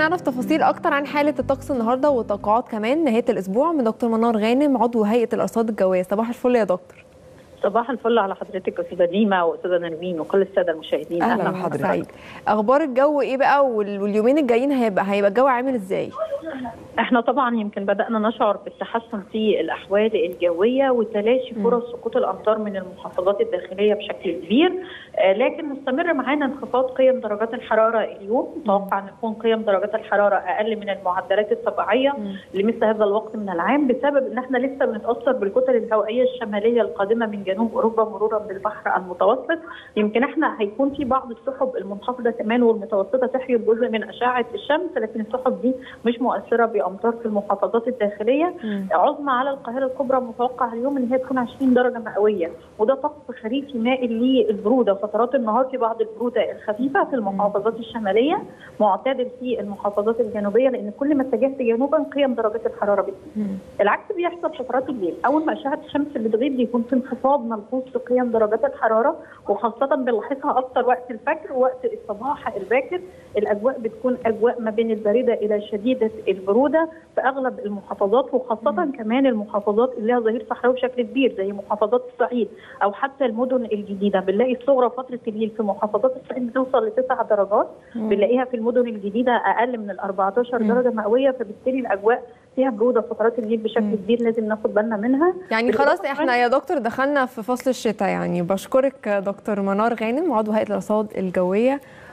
نعرف تفاصيل اكتر عن حاله الطقس النهارده وتوقعات كمان نهايه الاسبوع من دكتور منار غانم عضو هيئه الارصاد الجويه صباح الفل يا دكتور صباح الفل على حضرتك استاذه ديما واستاذه نرمين وكل الساده المشاهدين اهلا بحضرتك اخبار الجو ايه بقى واليومين الجايين هيبقى هيبقى الجو عامل ازاي احنا طبعا يمكن بدانا نشعر بالتحسن في الاحوال الجويه وتلاشي فرص سقوط الامطار من المحافظات الداخليه بشكل كبير آه لكن مستمر معانا انخفاض قيم درجات الحراره اليوم متوقع ان تكون قيم درجات الحراره اقل من المعدلات الطبيعيه لمثل هذا الوقت من العام بسبب ان احنا لسه بنتاثر بالكتل الهوائيه الشماليه القادمه من جنوب اوروبا مرورا بالبحر المتوسط يمكن احنا هيكون في بعض السحب المنخفضه كمان والمتوسطه تحجب جزء من اشعه الشمس لكن السحب دي مش مؤثره بامطار في المحافظات الداخليه عظمى على القاهره الكبرى متوقع اليوم ان هي تكون 20 درجه مئويه وده طقس خريفي مائل للبروده فترات النهار في بعض البروده الخفيفه في المحافظات الشماليه معتدل في المحافظات الجنوبيه لان كل ما اتجهت جنوبا قيم درجات الحراره بتزيد العكس بيحصل فترات الليل اول ما اشعه الشمس بتغيب بيكون في انخفاض ملحوظ في قيم درجات الحراره وخاصه بنلاحظها اكثر وقت الفجر ووقت الصباح الباكر الاجواء بتكون اجواء ما بين البارده الى شديده البروده في اغلب المحافظات وخاصه م. كمان المحافظات اللي لها ظهير صحراوي بشكل كبير زي محافظات الصعيد او حتى المدن الجديده بنلاقي الصغرى فتره الليل في محافظات الصعيد بتوصل لتسع درجات م. بنلاقيها في المدن الجديده اقل من ال 14 م. درجه مئويه فبالتالي الاجواء فيها بروده فترات الليل بشكل كبير لازم ناخد بالنا منها يعني خلاص احنا يا دكتور دخلنا في فصل الشتاء يعني بشكرك دكتور منار غانم عضو هيئه الارصاد الجويه